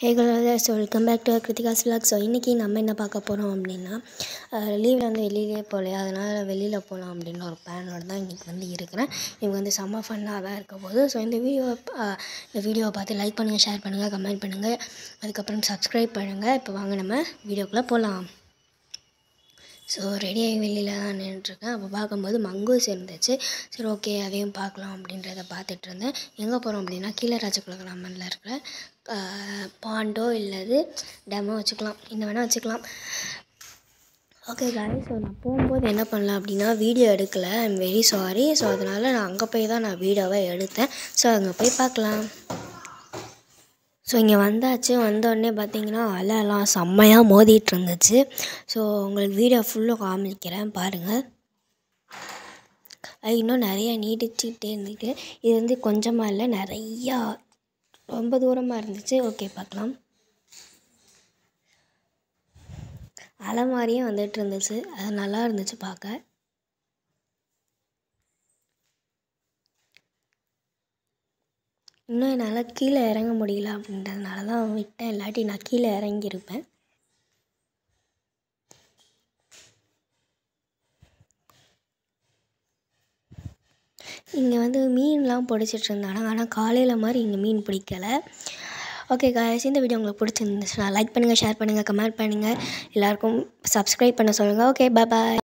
hey so welcome back to Krithika's vlog so இன்றைக்கி நம்ம என்ன பார்க்க போகிறோம் அப்படின்னா லீவில் வந்து வெளியிலே போகலையா அதனால் வெளியில் போகலாம் அப்படின்னு ஒரு பிளானோட தான் இன்றைக்கி வந்து இருக்கிறேன் இவங்க வந்து செம்ம ஃபன்னாக தான் இருக்க போகுது ஸோ இந்த வீடியோ இந்த வீடியோவை பார்த்து லைக் பண்ணுங்கள் ஷேர் பண்ணுங்கள் கமெண்ட் பண்ணுங்கள் அதுக்கப்புறம் சப்ஸ்கிரைப் பண்ணுங்கள் இப்போ வாங்க நம்ம வீடியோக்குள்ளே போகலாம் ஸோ ரெடியாகி வெளியில் தான் நின்றுட்டுருக்கேன் அப்போ பார்க்கும்போது மங்கூஸ் இருந்துச்சு சரி ஓகே அதையும் பார்க்கலாம் அப்படின்றத பார்த்துட்டு இருந்தேன் எங்கே போகிறோம் அப்படின்னா கீழே ராஜகுல கிராமத்தில் இருக்கிற பாண்டோ இல்லது டேமோ வச்சுக்கலாம் என்ன வேணால் வச்சுக்கலாம் ஓகே காய் ஸோ நான் போகும்போது என்ன பண்ணலாம் அப்படின்னா வீடியோ எடுக்கலை ஐம் வெரி சாரி ஸோ அதனால் நான் அங்கே போய் தான் நான் வீடியோவை எடுத்தேன் ஸோ அங்கே போய் பார்க்கலாம் ஸோ இங்கே வந்தாச்சு வந்தோடனே பார்த்தீங்கன்னா அலைலாம் செம்மையாக மோதிட்டு இருந்துச்சு ஸோ உங்களுக்கு வீடியோ ஃபுல்லாக காமிக்கிறேன் பாருங்கள் அது இன்னும் நிறைய நீடிச்சுக்கிட்டே இருந்துட்டு இது வந்து கொஞ்சமாக இல்லை நிறையா ரொம்ப தூரமாக இருந்துச்சு ஓகே பார்க்கலாம் அலை மாதிரியே வந்துட்டு இருந்துச்சு அது நல்லா இருந்துச்சு பார்க்க இன்னும் என்னால் கீழே இறங்க முடியல அப்படின்றதுனால தான் விட்டேன் இல்லாட்டி நான் கீழே இறங்கியிருப்பேன் இங்கே வந்து மீன்லாம் பிடிச்சிட்டு இருந்தாங்க ஆனால் காலையில் மாதிரி இங்கே மீன் பிடிக்கல ஓகே காய்ஸ் இந்த வீடியோ உங்களுக்கு பிடிச்சிருந்துச்சுன்னா லைக் பண்ணுங்கள் ஷேர் பண்ணுங்கள் கமெண்ட் பண்ணுங்கள் எல்லாருக்கும் சப்ஸ்கிரைப் பண்ண சொல்லுங்கள் ஓகே பாய்